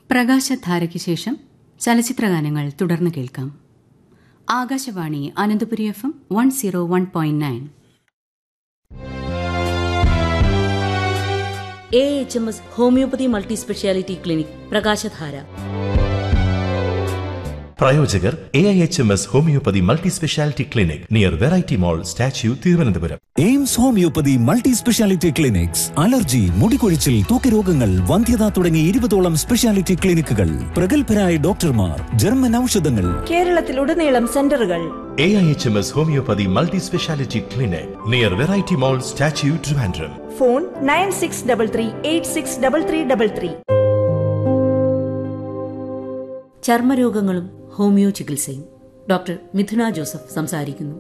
പ്രകാശധാരയ്ക്ക് ശേഷം ചലച്ചിത്രഗാനങ്ങൾ തുടർന്ന് കേൾക്കാം Akashvani Ananthapuri F M one zero one point nine A H M S homoeopathy multi speciality clinic പ്രകാശധാര പ്രായോജകർ A I H M S homoeopathy multi speciality clinic near variety mall statue Thiruvananthapuram AIMS homoeopathy multi speciality clinics allergy മുടികൊഴിച്ചിൽ തൂക്കരോഗങ്ങൾ വന്ധ്യത തുടങ്ങി ഇരുപതോളം speciality ക്ലിനിക്കുകൾ പ്രഗത്ഭരായ ഡോക്ടർമാർ ജർമ്മൻ ഔഷധങ്ങൾ കേരളത്തിലുടനീളം സെന്ററുകൾ A I H M S homoeopathy multi speciality clinic near variety mall statue Trivandrum phone nine six double three eight six double three double three ചർമ്മരോഗങ്ങളും ഹോമിയോ ചികിത്സയും ഡോക്ടർ മിഥുന ജോസഫ് സംസാരിക്കുന്നു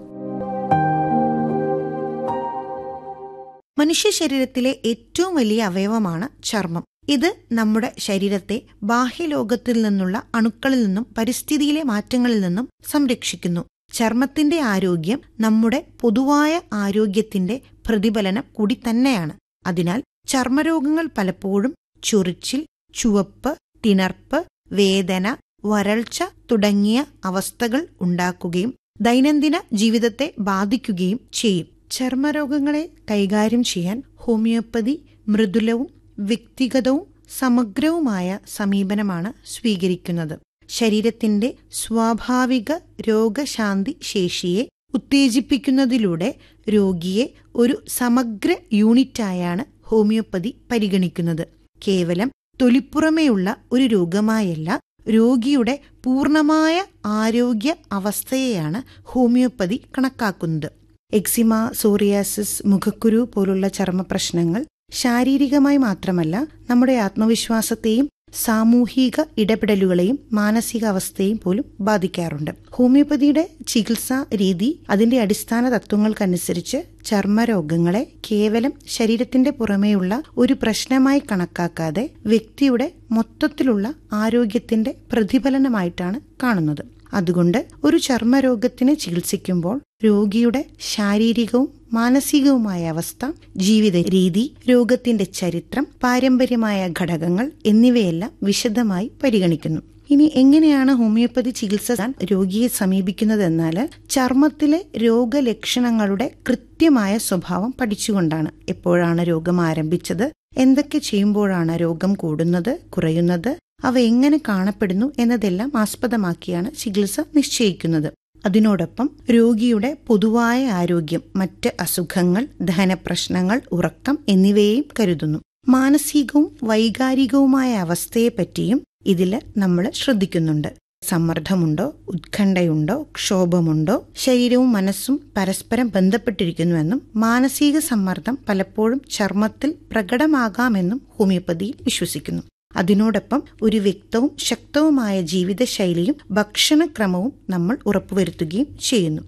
മനുഷ്യ ശരീരത്തിലെ ഏറ്റവും വലിയ അവയവമാണ് ചർമ്മം ഇത് നമ്മുടെ ശരീരത്തെ ബാഹ്യലോകത്തിൽ നിന്നുള്ള അണുക്കളിൽ നിന്നും പരിസ്ഥിതിയിലെ മാറ്റങ്ങളിൽ നിന്നും സംരക്ഷിക്കുന്നു ചർമ്മത്തിന്റെ ആരോഗ്യം നമ്മുടെ പൊതുവായ ആരോഗ്യത്തിന്റെ പ്രതിഫലനം കൂടി തന്നെയാണ് അതിനാൽ ചർമ്മരോഗങ്ങൾ പലപ്പോഴും ചൊറിച്ചിൽ ചുവപ്പ് തിണർപ്പ് വേദന വരൾച്ച തുടങ്ങിയ അവസ്ഥകൾ ഉണ്ടാക്കുകയും ദൈനംദിന ജീവിതത്തെ ബാധിക്കുകയും ചെയ്യും ചർമ്മരോഗങ്ങളെ കൈകാര്യം ചെയ്യാൻ ഹോമിയോപ്പതി മൃദുലവും വ്യക്തിഗതവും സമഗ്രവുമായ സമീപനമാണ് സ്വീകരിക്കുന്നത് ശരീരത്തിന്റെ സ്വാഭാവിക രോഗശാന്തി ശേഷിയെ ഉത്തേജിപ്പിക്കുന്നതിലൂടെ രോഗിയെ ഒരു സമഗ്ര യൂണിറ്റായാണ് ഹോമിയോപ്പതി പരിഗണിക്കുന്നത് കേവലം തൊലിപ്പുറമേയുള്ള ഒരു രോഗമായല്ല രോഗിയുടെ പൂർണമായ ആരോഗ്യ അവസ്ഥയെയാണ് ഹോമിയോപ്പതി കണക്കാക്കുന്നത് എക്സിമ സോറിയാസിസ് മുഖക്കുരു പോലുള്ള ചർമ്മ പ്രശ്നങ്ങൾ ശാരീരികമായി മാത്രമല്ല നമ്മുടെ ആത്മവിശ്വാസത്തെയും സാമൂഹിക ഇടപെടലുകളെയും മാനസികാവസ്ഥയെയും പോലും ബാധിക്കാറുണ്ട് ഹോമിയോപ്പതിയുടെ ചികിത്സാ രീതി അതിന്റെ അടിസ്ഥാന തത്വങ്ങൾക്കനുസരിച്ച് ചർമ്മരോഗങ്ങളെ കേവലം ശരീരത്തിന്റെ പുറമേയുള്ള ഒരു പ്രശ്നമായി കണക്കാക്കാതെ വ്യക്തിയുടെ മൊത്തത്തിലുള്ള ആരോഗ്യത്തിന്റെ പ്രതിഫലനമായിട്ടാണ് കാണുന്നത് അതുകൊണ്ട് ഒരു ചർമ്മരോഗത്തിന് ചികിത്സിക്കുമ്പോൾ രോഗിയുടെ ശാരീരികവും മാനസികവുമായ അവസ്ഥ ജീവിത രീതി രോഗത്തിന്റെ ചരിത്രം പാരമ്പര്യമായ ഘടകങ്ങൾ എന്നിവയെല്ലാം വിശദമായി പരിഗണിക്കുന്നു ഇനി എങ്ങനെയാണ് ഹോമിയോപ്പതി ചികിത്സ രോഗിയെ സമീപിക്കുന്നതെന്നാൽ ചർമ്മത്തിലെ രോഗലക്ഷണങ്ങളുടെ കൃത്യമായ സ്വഭാവം പഠിച്ചുകൊണ്ടാണ് എപ്പോഴാണ് രോഗം ആരംഭിച്ചത് എന്തൊക്കെ ചെയ്യുമ്പോഴാണ് രോഗം കൂടുന്നത് കുറയുന്നത് അവ എങ്ങനെ കാണപ്പെടുന്നു എന്നതെല്ലാം ആസ്പദമാക്കിയാണ് ചികിത്സ നിശ്ചയിക്കുന്നത് അതിനോടൊപ്പം രോഗിയുടെ പൊതുവായ ആരോഗ്യം മറ്റ് അസുഖങ്ങൾ ദഹനപ്രശ്നങ്ങൾ ഉറക്കം എന്നിവയെയും കരുതുന്നു മാനസികവും വൈകാരികവുമായ അവസ്ഥയെപ്പറ്റിയും ഇതിൽ നമ്മൾ ശ്രദ്ധിക്കുന്നുണ്ട് സമ്മർദ്ദമുണ്ടോ ഉത്കണ്ഠയുണ്ടോ ക്ഷോഭമുണ്ടോ ശരീരവും മനസ്സും പരസ്പരം ബന്ധപ്പെട്ടിരിക്കുന്നുവെന്നും മാനസിക സമ്മർദ്ദം പലപ്പോഴും ചർമ്മത്തിൽ പ്രകടമാകാമെന്നും ഹോമിയോപ്പതിയിൽ വിശ്വസിക്കുന്നു അതിനോടൊപ്പം ഒരു വ്യക്തവും ശക്തവുമായ ജീവിതശൈലിയും ഭക്ഷണക്രമവും നമ്മൾ ഉറപ്പുവരുത്തുകയും ചെയ്യുന്നു